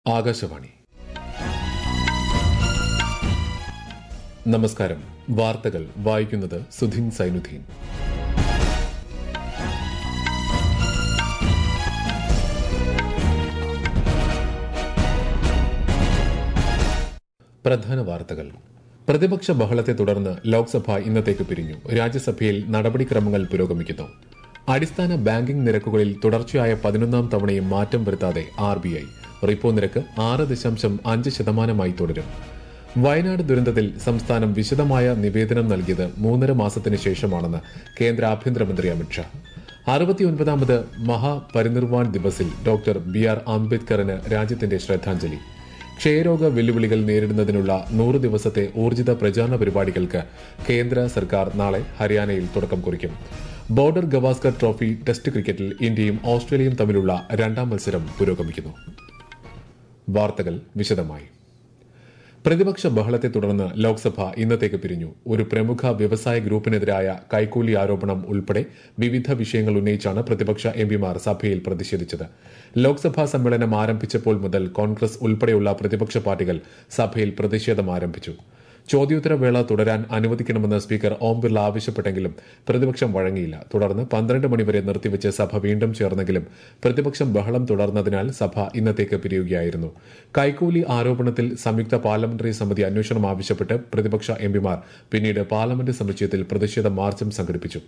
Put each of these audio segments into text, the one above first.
ആകാശവാണി നമസ്കാരം വാർത്തകൾ വായിക്കുന്നത് സുധിൻ സൈനുദ്ദീൻ പ്രധാന വാർത്തകൾ പ്രതിപക്ഷ ബഹളത്തെ തുടർന്ന് ലോക്സഭ ഇന്നത്തേക്ക് പിരിഞ്ഞു രാജ്യസഭയിൽ നടപടിക്രമങ്ങൾ പുരോഗമിക്കുന്നു അടിസ്ഥാന ബാങ്കിംഗ് നിരക്കുകളിൽ തുടർച്ചയായ പതിനൊന്നാം തവണയും മാറ്റം വരുത്താതെ ആർ ബി ഐ റിപ്പോ നിരക്ക് ആറ് ദശാംശം അഞ്ച് ശതമാനമായി തുടരും വയനാട് ദുരന്തത്തിൽ സംസ്ഥാനം വിശദമായ നിവേദനം നൽകിയത് മൂന്നര മാസത്തിന് ശേഷമാണെന്ന് കേന്ദ്ര ആഭ്യന്തരമന്ത്രി അമിത്ഷാ അറുപത്തിയൊൻപതാമത് മഹാപരിനിർവാൺ ദിവസിൽ ഡോക്ടർ ബി ആർ അംബേദ്കറിന് രാജ്യത്തിന്റെ ശ്രദ്ധാഞ്ജലി ക്ഷയരോഗ വെല്ലുവിളികൾ നേരിടുന്നതിനുള്ള നൂറ് ദിവസത്തെ ഊർജിത പ്രചാരണ പരിപാടികൾക്ക് കേന്ദ്ര സർക്കാർ നാളെ ഹരിയാനയിൽ തുടക്കം കുറിക്കും ബോർഡർ ഗവാസ്കർ ട്രോഫി ടെസ്റ്റ് ക്രിക്കറ്റിൽ ഇന്ത്യയും ഓസ്ട്രേലിയയും തമ്മിലുള്ള രണ്ടാം മത്സരം പുരോഗമിക്കുന്നു വാർത്തകൾ വിശദമായി പ്രതിപക്ഷ ബഹളത്തെ തുടർന്ന് ലോക്സഭ ഇന്നത്തേക്ക് പിരിഞ്ഞു ഒരു പ്രമുഖ വ്യവസായ ഗ്രൂപ്പിനെതിരായ കൈക്കൂലി ആരോപണം ഉൾപ്പെടെ വിവിധ വിഷയങ്ങൾ ഉന്നയിച്ചാണ് പ്രതിപക്ഷ എംപിമാർ സഭയിൽ പ്രതിഷേധിച്ചത് ലോക്സഭാ സമ്മേളനം ആരംഭിച്ചപ്പോൾ മുതൽ കോൺഗ്രസ് ഉൾപ്പെടെയുള്ള പ്രതിപക്ഷ പാർട്ടികൾ സഭയിൽ പ്രതിഷേധം ആരംഭിച്ചു ചോദ്യോത്തരവേള തുടരാൻ അനുവദിക്കണമെന്ന് സ്പീക്കർ ഓം ബിർള ആവശ്യപ്പെട്ടെങ്കിലും പ്രതിപക്ഷം വഴങ്ങിയില്ല തുടർന്ന് പന്ത്രണ്ട് മണിവരെ നിർത്തിവെച്ച് സഭ വീണ്ടും ചേർന്നെങ്കിലും പ്രതിപക്ഷം ബഹളം തുടർന്നതിനാൽ സഭ ഇന്നത്തേക്ക് പിരിയുകയായിരുന്നു കൈക്കൂലി ആരോപണത്തിൽ സംയുക്ത പാർലമെന്ററി സമിതി അന്വേഷണം ആവശ്യപ്പെട്ട് പ്രതിപക്ഷ എംപിമാർ പിന്നീട് പാർലമെന്റ് സമുച്ചയത്തിൽ പ്രതിഷേധ മാർച്ചും സംഘടിപ്പിച്ചു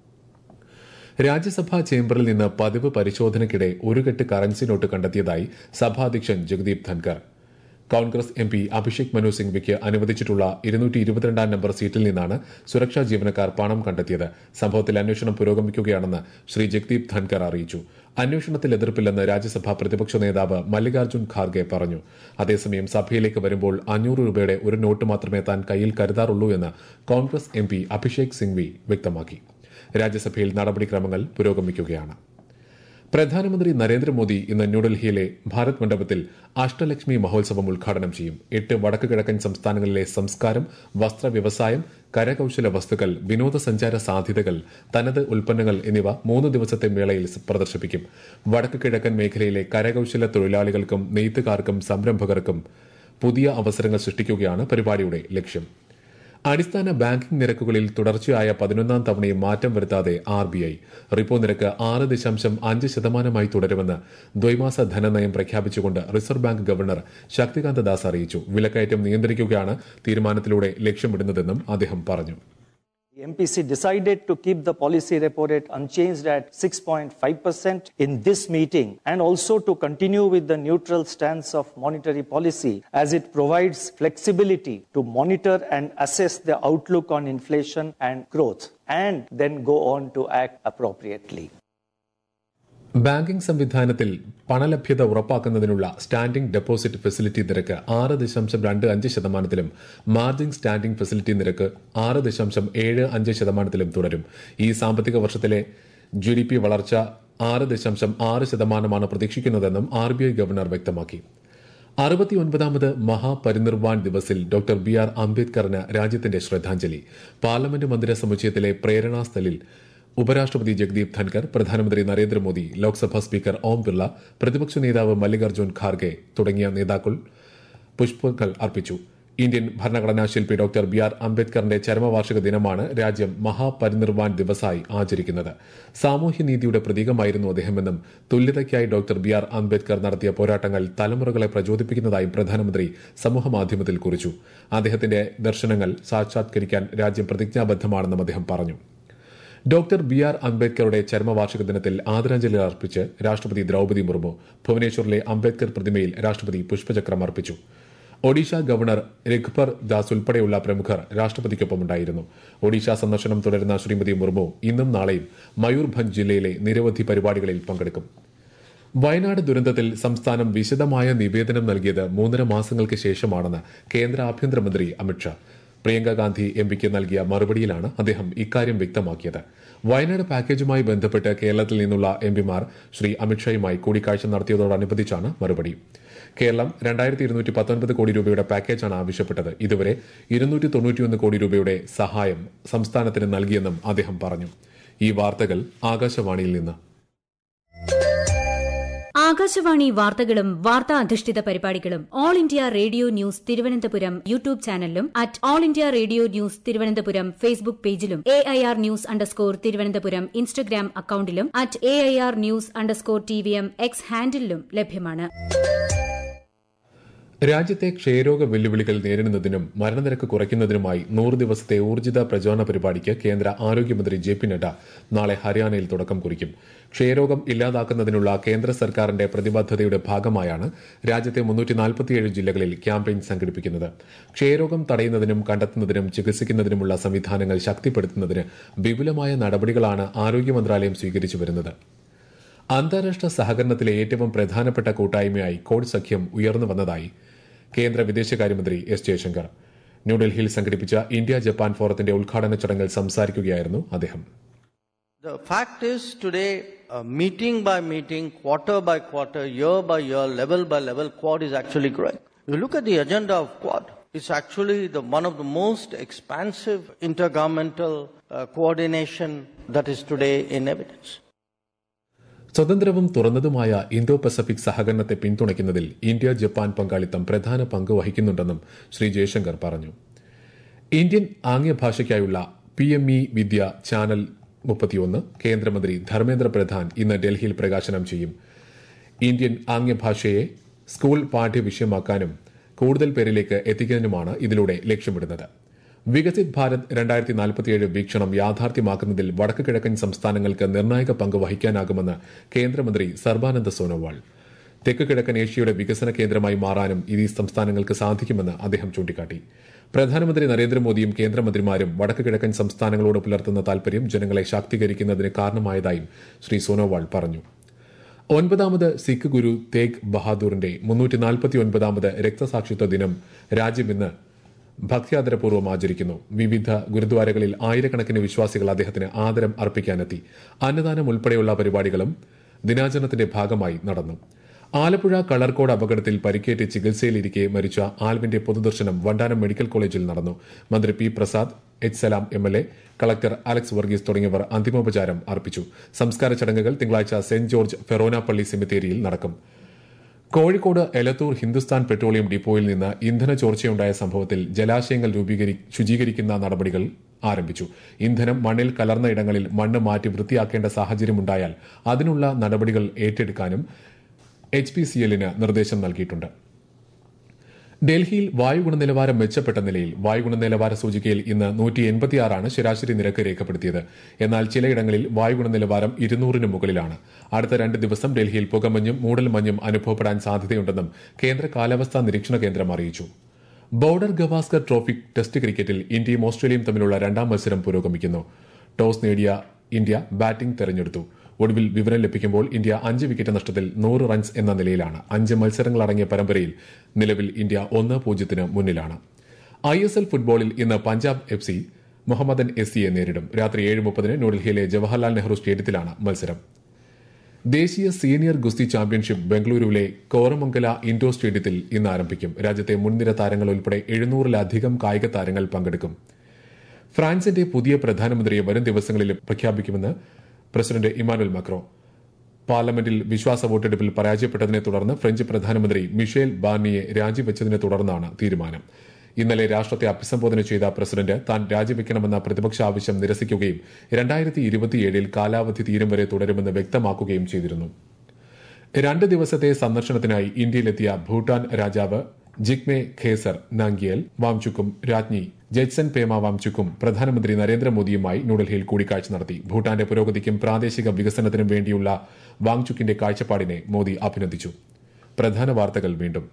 രാജ്യസഭാ ചേംബറിൽ നിന്ന് പതിവ് പരിശോധനയ്ക്കിടെ ഒരു കെട്ട് കറൻസി നോട്ട് കണ്ടെത്തിയതായി സഭാധ്യക്ഷൻ ജഗദീപ് ധൻകർ കോൺഗ്രസ് എം പി അഭിഷേക് മനു സിംഗ്വിക്ക് അനുവദിച്ചിട്ടുള്ള ഇരുന്നൂറ്റി ഇരുപത്തിരണ്ടാം നമ്പർ സീറ്റിൽ നിന്നാണ് സുരക്ഷാ ജീവനക്കാർ പണം കണ്ടെത്തിയത് സംഭവത്തിൽ അന്വേഷണം പുരോഗമിക്കുകയാണെന്ന് ശ്രീ ജഗ്ദീപ് ധൻകർ അറിയിച്ചു അന്വേഷണത്തിൽ എതിർപ്പില്ലെന്ന് രാജ്യസഭാ പ്രതിപക്ഷ നേതാവ് മല്ലികാർജ്ജുൻ ഖാർഗെ പറഞ്ഞു അതേസമയം സഭയിലേക്ക് വരുമ്പോൾ അഞ്ഞൂറ് രൂപയുടെ ഒരു നോട്ട് മാത്രമേ താൻ കയ്യിൽ കരുതാറുള്ളൂ എന്ന് കോൺഗ്രസ് എം പി അഭിഷേക് സിംഗ്വി വ്യക്തമാക്കി രാജ്യസഭയിൽ നടപടിക്രമങ്ങൾ പുരോഗമിക്കുകയാണ് പ്രധാനമന്ത്രി നരേന്ദ്രമോദി ഇന്ന് ന്യൂഡൽഹിയിലെ ഭാരത് മണ്ഡപത്തിൽ അഷ്ടലക്ഷ്മി മഹോത്സവം ഉദ്ഘാടനം ചെയ്യും എട്ട് വടക്ക് കിഴക്കൻ സംസ്ഥാനങ്ങളിലെ സംസ്കാരം വസ്ത്ര വ്യവസായം കരകൌശല വസ്തുക്കൾ വിനോദസഞ്ചാര സാധ്യതകൾ തനത് ഉൽപ്പന്നങ്ങൾ എന്നിവ മൂന്ന് ദിവസത്തെ മേളയിൽ പ്രദർശിപ്പിക്കും വടക്ക് കിഴക്കൻ മേഖലയിലെ കരകൌശല തൊഴിലാളികൾക്കും നെയ്ത്തുകാർക്കും സംരംഭകർക്കും പുതിയ അവസരങ്ങൾ സൃഷ്ടിക്കുകയാണ് പരിപാടിയുടെ ലക്ഷ്യം അടിസ്ഥാന ബാങ്കിംഗ് നിരക്കുകളിൽ തുടർച്ചയായ പതിനൊന്നാം തവണയും മാറ്റം വരുത്താതെ ആർ ബി ഐ റിപ്പോ നിരക്ക് ആറ് ദശാംശം അഞ്ച് ശതമാനമായി തുടരുമെന്ന് ദ്വൈമാസ ധനനയം പ്രഖ്യാപിച്ചുകൊണ്ട് reserve bank governor Shaktikanta Das അറിയിച്ചു വിലക്കയറ്റം നിയന്ത്രിക്കുകയാണ് തീരുമാനത്തിലൂടെ ലക്ഷ്യമിടുന്നതെന്നും അദ്ദേഹം പറഞ്ഞു The MPC decided to keep the policy repo rate unchanged at 6.5% in this meeting and also to continue with the neutral stance of monetary policy as it provides flexibility to monitor and assess the outlook on inflation and growth and then go on to act appropriately. Banking സംവിധാനത്തിൽ പണലഭ്യത ഉറപ്പാക്കുന്നതിനുള്ള standing deposit facility നിരക്ക് ആറ് ദശാംശം രണ്ട് അഞ്ച് ശതമാനത്തിലും margin standing facility നിരക്ക് ആറ് ദശാംശം ഏഴ് അഞ്ച് ശതമാനത്തിലും തുടരും ഈ സാമ്പത്തിക വർഷത്തിലെ ജി ഡി പി വളർച്ച ആറ് ദശാംശം ആറ് ശതമാനമാണ് പ്രതീക്ഷിക്കുന്നതെന്നും ആർ ബി ഐ ഗവർണർ വ്യക്തമാക്കി അറുപത്തിയൊൻപതാമത് മഹാപരിനിർവാൺ ദിവസിൽ ഡോക്ടർ ബി ആർ അംബേദ്കറിന് രാജ്യത്തിന്റെ ശ്രദ്ധാഞ്ജലി പാർലമെന്റ് മന്ദിര സമുച്ചയത്തിലെ പ്രേരണാസ്ഥലിൽ ഉപരാഷ്ട്രപതി ജഗദീപ് ധൻകർ പ്രധാനമന്ത്രി നരേന്ദ്രമോദി ലോക്സഭാ സ്പീക്കർ ഓം ബിർള പ്രതിപക്ഷ നേതാവ് മല്ലികാർജ്ജുൻ ഖാർഗെ തുടങ്ങിയ നേതാക്കൾ പുഷ്പങ്ങൾ അർപ്പിച്ചു ഇന്ത്യൻ ഭരണഘടനാ ശില്പി ഡോക്ടർ ബി ആർ അംബേദ്കറിന്റെ ചരമവാർഷിക ദിനമാണ് രാജ്യം മഹാപരിനിർവാൺ ദിവസായി ആചരിക്കുന്നത് സാമൂഹ്യനീതിയുടെ പ്രതീകമായിരുന്നു അദ്ദേഹമെന്നും തുല്യതയ്ക്കായി ഡോക്ടർ ബി ആർ അംബേദ്കർ നടത്തിയ പോരാട്ടങ്ങൾ തലമുറകളെ പ്രചോദിപ്പിക്കുന്നതായും പ്രധാനമന്ത്രി സമൂഹമാധ്യമത്തിൽ കുറിച്ചു അദ്ദേഹത്തിന്റെ ദർശനങ്ങൾ സാക്ഷാത്കരിക്കാൻ രാജ്യം പ്രതിജ്ഞാബദ്ധമാണെന്നും അദ്ദേഹം പറഞ്ഞു ഡോക്ടർ ബി ആർ അംബേദ്കറുടെ ചരമവാർഷിക ദിനത്തിൽ ആദരാഞ്ജലി അർപ്പിച്ച് രാഷ്ട്രപതി ദ്രൌപതി മുർമു ഭുവനേശ്വറിലെ അംബേദ്കർ പ്രതിമയിൽ രാഷ്ട്രപതി പുഷ്പചക്രം അർപ്പിച്ചു ഒഡീഷ ഗവർണർ രഘുബർ ദാസ് ഉൾപ്പെടെയുള്ള പ്രമുഖർ രാഷ്ട്രപതിക്കൊപ്പമുണ്ടായിരുന്നു ഒഡീഷ സന്ദർശനം തുടരുന്ന ശ്രീമതി മുർമു ഇന്നും നാളെയും മയൂർഭഞ്ച് ജില്ലയിലെ നിരവധി പരിപാടികളിൽ പങ്കെടുക്കും വയനാട് ദുരന്തത്തിൽ സംസ്ഥാനം വിശദമായ നിവേദനം നൽകിയത് മൂന്നര മാസങ്ങൾക്ക് ശേഷമാണെന്ന് കേന്ദ്ര ആഭ്യന്തരമന്ത്രി അമിത്ഷാ പ്രിയങ്ക ഗാന്ധി എം പിക്ക് നൽകിയ മറുപടിയിലാണ് അദ്ദേഹം ഇക്കാര്യം വ്യക്തമാക്കിയത് വയനാട് പാക്കേജുമായി ബന്ധപ്പെട്ട് കേരളത്തിൽ നിന്നുള്ള എംപിമാർ ശ്രീ അമിത്ഷായുമായി കൂടിക്കാഴ്ച നടത്തിയതോടനുബന്ധിച്ചാണ് മറുപടി കേരളം രണ്ടായിരത്തി ഇരുന്നൂറ്റി പത്തൊൻപത് കോടി രൂപയുടെ പാക്കേജാണ് ആവശ്യപ്പെട്ടത് ഇതുവരെ ഇരുന്നൂറ്റി തൊണ്ണൂറ്റിയൊന്ന് കോടി രൂപയുടെ സഹായം സംസ്ഥാനത്തിന് നൽകിയെന്നും അദ്ദേഹം പറഞ്ഞു ഈ വാർത്തകൾ ആകാശവാണിയിൽ നിന്ന് ആകാശവാണി വാർത്തകളും വാർത്താ അധിഷ്ഠിത പരിപാടികളും all India radio news Thiruvananthapuram YouTube ചാനലിലും at all India radio news Thiruvananthapuram Facebook പേജിലും A I R news underscore Thiruvananthapuram Instagram അക്കൌണ്ടിലും at A I R news underscore T V M X ഹാൻഡിലും ലഭ്യമാണ് രാജ്യത്തെ ക്ഷയരോഗ വെല്ലുവിളികൾ നേരിടുന്നതിനും മരണനിരക്ക് കുറയ്ക്കുന്നതിനുമായി നൂറ് ദിവസത്തെ ഊർജിത പ്രചോദന പരിപാടിക്ക് കേന്ദ്ര ആരോഗ്യമന്ത്രി ജെ പി നഡ്ഡ നാളെ ഹരിയാനയിൽ തുടക്കം കുറിക്കും ക്ഷയരോഗം ഇല്ലാതാക്കുന്നതിനുള്ള കേന്ദ്ര സർക്കാരിന്റെ പ്രതിബദ്ധതയുടെ ഭാഗമായാണ് രാജ്യത്തെ മുന്നൂറ്റി ജില്ലകളിൽ ക്യാമ്പയിൻ സംഘടിപ്പിക്കുന്നത് ക്ഷയരോഗം തടയുന്നതിനും കണ്ടെത്തുന്നതിനും ചികിത്സിക്കുന്നതിനുമുള്ള സംവിധാനങ്ങൾ ശക്തിപ്പെടുത്തുന്നതിന് വിപുലമായ നടപടികളാണ് ആരോഗ്യ മന്ത്രാലയം സ്വീകരിച്ചു വരുന്നത് അന്താരാഷ്ട്ര സഹകരണത്തിലെ ഏറ്റവും പ്രധാനപ്പെട്ട കൂട്ടായ്മയായി കോഡ് സഖ്യം ഉയർന്നു വന്നതായി കേന്ദ്ര വിദേശകാര്യമന്ത്രി എസ് ജയശങ്കർ ന്യൂഡൽഹിയിൽ സംഘടിപ്പിച്ച ഇന്ത്യ ജപ്പാൻ ഫോറത്തിന്റെ ഉദ്ഘാടന ചടങ്ങിൽ സംസാരിക്കുകയായിരുന്നു അദ്ദേഹം The fact is today, uh, meeting by meeting, quarter by quarter, year by year, level by level, Quad is actually growing. You look at the agenda of Quad, it's actually the, one of the most expansive intergovernmental uh, coordination that is today in evidence. സ്വതന്ത്രവും തുറന്നതുമായ Indo Pacific സഹകരണത്തെ പിന്തുണയ്ക്കുന്നതിൽ India Japan പങ്കാളിത്തം പ്രധാന പങ്ക് വഹിക്കുന്നുണ്ടെന്നും ശ്രീ ജയശങ്കർ പറഞ്ഞു Indian ആംഗ്യഭാഷയ്ക്കായുള്ള P M E Vidya channel മുപ്പത്തിയൊന്ന് കേന്ദ്രമന്ത്രി ധർമ്മേന്ദ്ര പ്രധാൻ ഇന്ന് ഡൽഹിയിൽ പ്രകാശനം ചെയ്യും ഇന്ത്യൻ ആംഗ്യഭാഷയെ സ്കൂൾ പാഠ്യവിഷയമാക്കാനും കൂടുതൽ പേരിലേക്ക് എത്തിക്കുന്നതിനുമാണ് ഇതിലൂടെ ലക്ഷ്യമിടുന്നത് വികസിത് ഭാരത് രണ്ടായിരത്തി നാൽപ്പത്തിയേഴ് വീക്ഷണം യാഥാർത്ഥ്യമാക്കുന്നതിൽ വടക്ക് കിഴക്കൻ സംസ്ഥാനങ്ങൾക്ക് നിർണായക പങ്ക് വഹിക്കാനാകുമെന്ന് കേന്ദ്രമന്ത്രി സർബാനന്ദ സോനോവാൾ തെക്ക് കിഴക്കൻ ഏഷ്യയുടെ വികസന കേന്ദ്രമായി മാറാനും ഈ സംസ്ഥാനങ്ങൾക്ക് സാധിക്കുമെന്ന് അദ്ദേഹം ചൂണ്ടിക്കാട്ടി പ്രധാനമന്ത്രി നരേന്ദ്രമോദിയും കേന്ദ്രമന്ത്രിമാരും വടക്ക് കിഴക്കൻ സംസ്ഥാനങ്ങളോട് പുലർത്തുന്ന താൽപര്യം ജനങ്ങളെ ശാക്തീകരിക്കുന്നതിന് കാരണമായതായും ശ്രീ സോനോവാൾ പറഞ്ഞു ഒൻപതാമത് സിഖ് ഗുരു തേഗ് ബഹാദൂറിന്റെ മുന്നൂറ്റി നാൽപ്പത്തി ഒൻപതാമത് രക്തസാക്ഷിത്വ ദിനം രാജ്യം ഇന്ന് ഭക്തിയാദരപൂർവ്വം ആചരിക്കുന്നു വിവിധ ഗുരുദ്വാരകളിൽ ആയിരക്കണക്കിന് വിശ്വാസികൾ അദ്ദേഹത്തിന് ആദരം അർപ്പിക്കാനെത്തി അന്നദാനം ഉൾപ്പെടെയുള്ള പരിപാടികളും ദിനാചരണത്തിന്റെ ഭാഗമായി നടന്നു ആലപ്പുഴ കളർക്കോട് അപകടത്തിൽ പരിക്കേറ്റ് ചികിത്സയിലിരിക്കെ മരിച്ച ആൽവിന്റെ പൊതുദർശനം വണ്ടാനം മെഡിക്കൽ കോളേജിൽ നടന്നു മന്ത്രി P Prasad H Salam M L A collector Alex Varghese തുടങ്ങിയവർ അന്തിമോപചാരം അർപ്പിച്ചു സംസ്കാര ചടങ്ങുകൾ തിങ്കളാഴ്ച സെന്റ് ജോർജ് ഫെറോന പള്ളി സെമിത്തേരിയിൽ നടക്കും കോഴിക്കോട് എലത്തൂർ ഹിന്ദുസ്ഥാൻ പെട്രോളിയം ഡിപ്പോയിൽ നിന്ന് ഇന്ധന ചോർച്ചയുണ്ടായ സംഭവത്തിൽ ജലാശയങ്ങൾ രൂപീകരി ശുചീകരിക്കുന്ന നടപടികൾ ആരംഭിച്ചു ഇന്ധനം മണ്ണിൽ കലർന്ന ഇടങ്ങളിൽ മണ്ണ് മാറ്റി വൃത്തിയാക്കേണ്ട സാഹചര്യമുണ്ടായാൽ അതിനുള്ള നടപടികൾ ഏറ്റെടുക്കാനും എച്ച് പി സി എല്ലിന് നിർദ്ദേശം നൽകിയിട്ടുണ്ട് ഡൽഹിയിൽ വായു ഗുണനിലവാരം മെച്ചപ്പെട്ട നിലയിൽ വായു ഗുണനിലവാര സൂചികയിൽ ഇന്ന് നൂറ്റി എൺപത്തിയാറാണ് ശരാശരി നിരക്ക് രേഖപ്പെടുത്തിയത് എന്നാൽ ചിലയിടങ്ങളിൽ വായു ഗുണനിലവാരം ഇരുന്നൂറിന് മുകളിലാണ് അടുത്ത രണ്ട് ദിവസം ഡൽഹിയിൽ പുകമഞ്ഞും മൂടൽമഞ്ഞും അനുഭവപ്പെടാൻ സാധ്യതയുണ്ടെന്നും കേന്ദ്ര കാലാവസ്ഥാ നിരീക്ഷണ കേന്ദ്രം അറിയിച്ചു ബോർഡർ ഗവാസ്കർ ട്രോഫി ടെസ്റ്റ് ക്രിക്കറ്റിൽ ഇന്ത്യയും ഓസ്ട്രേലിയയും തമ്മിലുള്ള രണ്ടാം മത്സരം പുരോഗമിക്കുന്നു ടോസ് നേടിയ ഇന്ത്യ ബാറ്റിംഗ് തെരഞ്ഞെടുത്തു ഒടുവിൽ വിവരം ലഭിക്കുമ്പോൾ ഇന്ത്യ അഞ്ച് വിക്കറ്റ് നഷ്ടത്തിൽ നൂറ് റൺസ് എന്ന നിലയിലാണ് അഞ്ച് മത്സരങ്ങളടങ്ങിയ പരമ്പരയിൽ നിലവിൽ ഇന്ത്യ ഒന്ന് പൂജ്യത്തിന് മുന്നിലാണ് ഐ എസ് എൽ ഫുട്ബോളിൽ ഇന്ന് Punjab F C Mohammedan S സിയെ നേരിടും രാത്രി ഏഴ് മുപ്പതിന് ന്യൂഡൽഹിയിലെ ജവഹർലാൽ നെഹ്റു സ്റ്റേഡിയത്തിലാണ് മത്സരം ദേശീയ സീനിയർ ഗുസ്തി ചാമ്പ്യൻഷിപ്പ് ബംഗളൂരുവിലെ കോറമംഗല ഇൻഡോർ സ്റ്റേഡിയത്തിൽ ഇന്ന് ആരംഭിക്കും രാജ്യത്തെ മുൻനിര താരങ്ങൾ ഉൾപ്പെടെ എഴുന്നൂറിലധികം കായിക താരങ്ങൾ പങ്കെടുക്കും ഫ്രാൻസിന്റെ പുതിയ പ്രധാനമന്ത്രിയെ വരും ദിവസങ്ങളിൽ പ്രഖ്യാപിക്കുമെന്ന് പ്രസിഡന്റ് ഇമാനുൽ മക്രോ പാർലമെന്റിൽ വിശ്വാസ വോട്ടെടുപ്പിൽ പരാജയപ്പെട്ടതിനെ തുടർന്ന് ഫ്രഞ്ച് പ്രധാനമന്ത്രി മിഷേൽ ബാർണിയെ രാജിവെച്ചതിനെ തുടർന്നാണ് തീരുമാനം ഇന്നലെ രാഷ്ട്രത്തെ അഭിസംബോധന ചെയ്ത പ്രസിഡന്റ് താൻ രാജിവെക്കണമെന്ന പ്രതിപക്ഷ ആവശ്യം നിരസിക്കുകയും രണ്ടായിരത്തി ഇരുപത്തിയേഴിൽ കാലാവധി തീരും വരെ തുടരുമെന്ന് വ്യക്തമാക്കുകയും ചെയ്തിരുന്നു രണ്ട് ദിവസത്തെ സന്ദർശനത്തിനായി ഇന്ത്യയിലെത്തിയ ഭൂട്ടാൻ രാജാവ് ജിഗ്മെ ഖേസർ നാംഗിയൽ വാംചുക്കും രാജ്ഞി ജെറ്റ്സൻ പേമ വാംചുക്കും പ്രധാനമന്ത്രി നരേന്ദ്രമോദിയുമായി ന്യൂഡൽഹിയിൽ കൂടിക്കാഴ്ച നടത്തി ഭൂട്ടാന്റെ പുരോഗതിക്കും പ്രാദേശിക വികസനത്തിനും വേണ്ടിയുള്ള വാങ്ചുക്കിന്റെ കാഴ്ചപ്പാടിനെ മോദി അഭിനന്ദിച്ചു പ്രധാന വാർത്തകൾ വീണ്ടും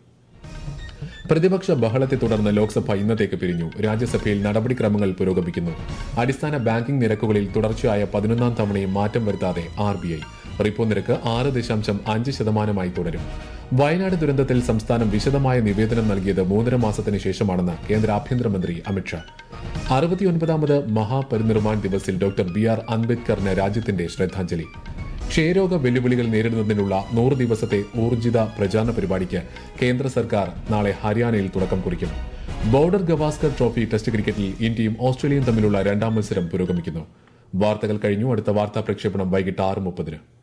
പ്രതിപക്ഷ ബഹളത്തെ തുടർന്ന് ലോക്സഭ ഇന്നത്തേക്ക് പിരിഞ്ഞു രാജ്യസഭയിൽ നടപടിക്രമങ്ങൾ പുരോഗമിക്കുന്നു അടിസ്ഥാന ബാങ്കിംഗ് നിരക്കുകളിൽ തുടർച്ചയായ പതിനൊന്നാം തവണയും മാറ്റം വരുത്താതെ ആർ ബി ഐ റിപ്പോ നിരക്ക് ആറ് ദശാംശം അഞ്ച് ശതമാനമായി തുടരും വയനാട് ദുരന്തത്തിൽ സംസ്ഥാനം വിശദമായ നിവേദനം നൽകിയത് മൂന്നര മാസത്തിന് ശേഷമാണെന്ന് കേന്ദ്ര ആഭ്യന്തരമന്ത്രി അമിത്ഷാ അറുപത്തിയൊൻപതാമത് മഹാപരിനിർവാൺ ദിവസിൽ ഡോക്ടർ ബി ആർ അംബേദ്കറിന് രാജ്യത്തിന്റെ ശ്രദ്ധാഞ്ജലി ക്ഷയരോഗ വെല്ലുവിളികൾ നേരിടുന്നതിനുള്ള നൂറ് ദിവസത്തെ ഊർജിത പ്രചാരണ പരിപാടിക്ക് കേന്ദ്ര സർക്കാർ നാളെ ഹരിയാനയിൽ തുടക്കം കുറിക്കും ബോർഡർ ഗവാസ്കർ ട്രോഫി ടെസ്റ്റ് ക്രിക്കറ്റിൽ ഇന്ത്യയും ഓസ്ട്രേലിയയും തമ്മിലുള്ള രണ്ടാം മത്സരം പുരോഗമിക്കുന്നു വാർത്തകൾ കഴിഞ്ഞു അടുത്ത വാർത്താ പ്രക്ഷേപണം വൈകിട്ട് ആറ് മുപ്പതിന്